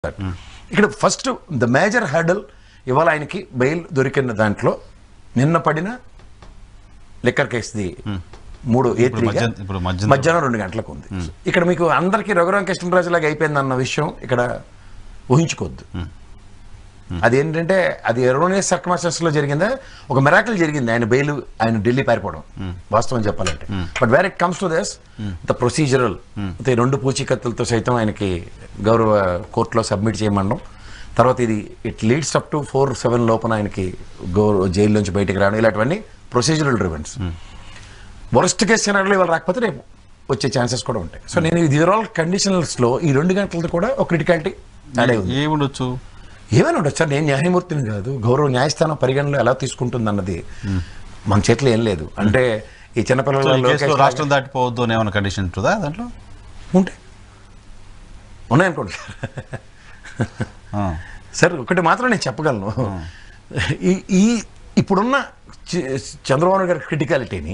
ఇక్కడ first the major hurdle ఇవాళ ఆయనకి బెయిల్ దొరికిన దాంట్లో నిన్న పడిన లిక్కర్ కేసుది మూడు ఏ ఇప్పుడు త్రీగా మధ్య- ఇప్పుడు మధ్య- మధ్యాహ్నం రెండు గంటలకు ఉంది ఇక్కడ మీకు అందరికీ రఘురామ కృష్ణరాజులాగా అయిపోయింది అన్న విషయం ఇక్కడ ఊహించుకోవద్దు అదేంటంటే అది ఎరోనియస్ సర్కమాస్టర్స్ లో జరిగిందా ఒక మెరాకిల్ జరిగింది ఆయన బెయిల్ ఆయన ఢిల్లీ పారిపోవడం వాస్తవం చెప్పాలంటే but where it comes to this the procedural రెండు పూచీకత్తులతో సైతం ఆయనకి గౌరవ కోర్టులో సబ్మిట్ చేయమనడం తర్వాత ఇది it leads up to four seven లోపల ఆయనకి గౌరవ జైలు నుంచి బయటికి రావడం ఇలాంటివన్నీ ప్రొసీజరల్ రివెంట్స్ వరస్ట్ కేసు సినారీలో ఇవాళ రాకపోతే రేపు వచ్చే ఛాన్సెస్ కూడా ఉంటాయి సో నేను ఇది ఆల్ కండిషనల్స్లో ఈ రెండు గంటలది కూడా ఒక క్రిటికాలిటీ యాడ్ అయి ఉంది ఏముండొచ్చు ఏమైనా ఉండొచ్చు సార్ నేను న్యాయమూర్తిని కాదు గౌరవ న్యాయస్థానం పరిగణలో ఎలా తీసుకుంటుంది అన్నది మన చేతిలో ఏం లేదు అంటే ఈ సో చిన్నపిల్లల ఈ కేసులో లోకేష్ రాష్ట్రం దాటిపోవద్దు అని ఏమైనా కండిషన్ ఉంటుందా దాంట్లో ఉంటే ఉన్నాయనుకోండి ఆ. సార్ ఒకటి మాత్రం నేను చెప్పగలను ఈ ఈ ఇప్పుడున్న చి- చంద్రబాబు నాయుడు గారి క్రిటికాలిటీని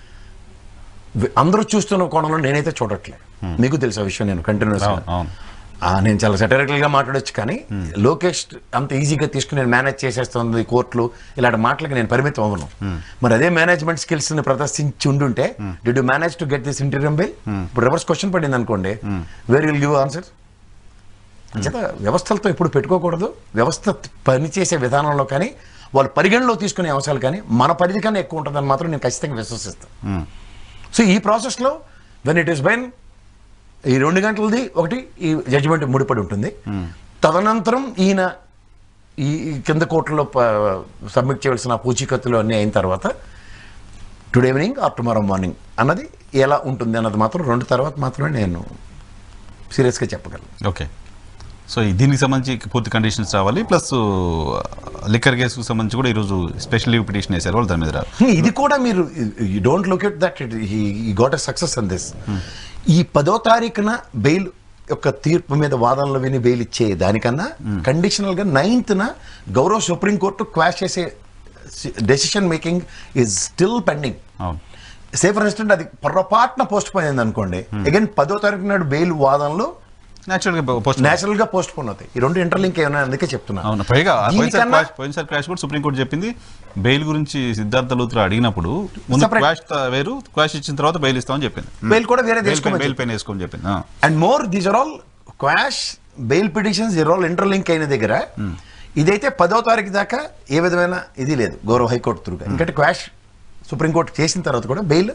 అందరూ చూస్తున్న కోణంలో నేనైతే చూడట్లే మీకు తెలుసు ఆ విషయం నేను కంటిన్యూస్ అవును అవును నేను చాలా satirical గా మాట్లాడొచ్చు కానీ లోకేష్ అంత ఈజీగా తీసుకుని నేను మేనేజ్ చేసేస్తుంది కోర్టులు ఇలాంటి మాటలకి నేను పరిమితం అవ్వను మరి అదే మేనేజ్మెంట్ స్కిల్స్ ని ప్రదర్శించి ఉండుంటే did you manage to get this interim bail ఇప్పుడు రివర్స్ క్వశ్చన్ పడింది అనుకోండి వేర్ విల్ గివ్ ఆన్సర్ చేత వ్యవస్థలతో ఇప్పుడు పెట్టుకోకూడదు వ్యవస్థ పనిచేసే విధానంలో కానీ వాళ్ళు పరిగణలో తీసుకునే అంశాలు కానీ మన పరిధి కన్నా ఎక్కువ ఉంటుందని మాత్రం నేను ఖచ్చితంగా విశ్వసిస్తాను ఉమ్. సో ఈ ప్రాసెస్లో వెన్ ఇట్ ఈస్ బైన్ ఈ రెండు గంటలది ఒకటి ఈ జడ్జిమెంట్ ముడిపడి ఉంటుంది తదనంతరం ఈయన ఈ ఈ కింద కోర్టులో సబ్మిట్ చేయవలసిన పూచీకత్తులు అన్నీ అయిన తర్వాత today evening or tomorrow morning అన్నది ఎలా ఉంటుంది అన్నది మాత్రం రెండు తర్వాత మాత్రమే నేను సీరియస్గా చెప్పగలను ఓకే సో ఈ దీనికి సంబంధించి పూర్తి కండిషన్స్ రావాలి ప్లస్ లిక్కర్ కేసుకు సంబంధించి కూడా ఈరోజు స్పెషల్ లీవ్ పిటిషన్ వేసారు వాళ్ళు దాని మీద రావాలి Hmm, ఇది కూడా మీరు you don't look at that he got a success on this ఈ పదో తారీఖున బెయిల్ యొక్క తీర్పు మీద వాదనలు విని బెయిల్ ఇచ్చే దానికన్నా కండిషనల్ గా నైన్త్ న గౌరవ సుప్రీంకోర్టు క్వాష్ చేసే decision making is still pending అవును సే ఫర్ ఇన్స్టెంట్ అది పొరపాటున పోస్ట్ పోన్ అయింది అనుకోండి అగైన్ పదో తారీఖు నాడు బెయిల్ వాదనలు న్యాచురల్గా పోస్ట్ నేచురల్ గా పోస్ట్ పోన్ అవుతాయి ఈ రెండు ఇంటర్లింక్ ఏమైనా అందుకే చెప్తున్నా అవును పైగా పోయినసారి దీనికన్నా- క్రాష్ పోయినసారి క్రాష్ కూడా సుప్రీంకోర్టు చెప్పింది బెయిల్ గురించి సిద్ధార్థ లూత్రా అడిగినప్పుడు ముందు Separate. క్వాష్ వేరు క్వాష్ ఇచ్చిన తర్వాత బెయిల్ ఇస్తామని చెప్పింది బెయిల్ కూడా వేరే బెయిల్ పైన తీసుకోమని బెయిల్ పైన వేసుకోమని చెప్పింది ఆ. And more these are all quash bail petitions ఇర్ ఆల్ ఇంటర్లింక్ అయిన దగ్గర ఇదైతే పదో తారీఖు దాకా ఏ విధమైన ఇది లేదు గౌరవ హైకోర్టు త్రూగా ఎందుకంటే క్వాష్ సుప్రీంకోర్టు చేసిన తర్వాత కూడా బెయిల్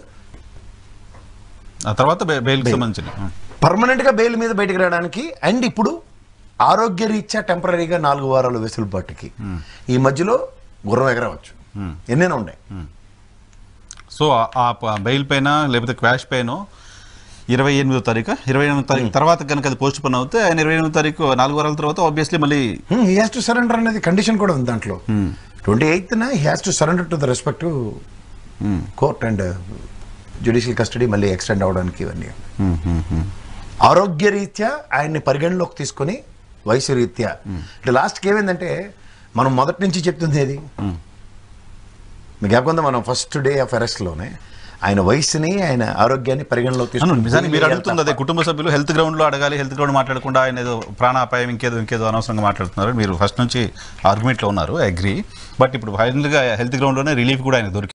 ఆ తర్వాత బె- బెయిల్కి సంబంధించిన ఆ. పర్మనెంట్ గా బెయిల్ మీద బయటకు రావడానికి అండ్ ఇప్పుడు ఆరోగ్య రీత్యా టెంపరీగా నాలుగు వారాలు వెసులుబాటుకి ఈ మధ్యలో గుర్రం ఎగరవచ్చు ఎన్నైనా ఉన్నాయి సో ఆ- ఆ ప- బెయిల్ పైన లేకపోతే క్వాష్ పైన ఇరవై ఎనిమిదో తారీఖు ఇరవై ఎనిమిదో తారీఖు తర్వాత కనుక అది పోస్ట్ పోన్ అవుతే ఆయన ఇరవై ఎనిమిదో తారీఖు నాలుగు వారాల తర్వాత ఆబ్వియస్లీ మళ్ళీ హీ హ్యాస్ టు సరెండర్ అనేది కండిషన్ కూడా ఉంది దాంట్లో twenty eighth he has to surrender to the respective court and judicial custody మళ్ళీ ఎక్స్టెండ్ అవడానికి ఇవన్నీ ఆరోగ్య రీత్యా ఆయన్ని పరిగణలోకి తీసుకొని వయసు రీత్యా అంటే లాస్ట్కి ఏమైందంటే మనం మొదటి నుంచి చెప్తుంది ఏది మీకు జ్ఞాపకం మనం ఫస్ట్ డే ఆఫ్ అరెస్ట్లోనే ఆయన వయసుని ఆయన ఆర్యోగ్యాన్ని పరిగణలోకి అవును, నిజానికి మీరు తీసుకొని అడుగుతుంది అదే కుటుంబ సభ్యులు హెల్త్ గ్రౌండ్ లో అడగాలి హెల్త్ గ్రౌండ్ మాట్లాడకుండా ఆయన ఏదో ప్రాణాపాయం ఇంకేదో ఇంకేదో అనవసరంగా మాట్లాడుతున్నారు మీరు ఫస్ట్ నుంచి ఆర్గ్యుమెంట్ లో ఉన్నారు అగ్రి బట్ ఇప్పుడు ఫైనల్ గా హెల్త్ గ్రౌండ్ లోనే రిలీఫ్ కూడా ఆయన దొరికింది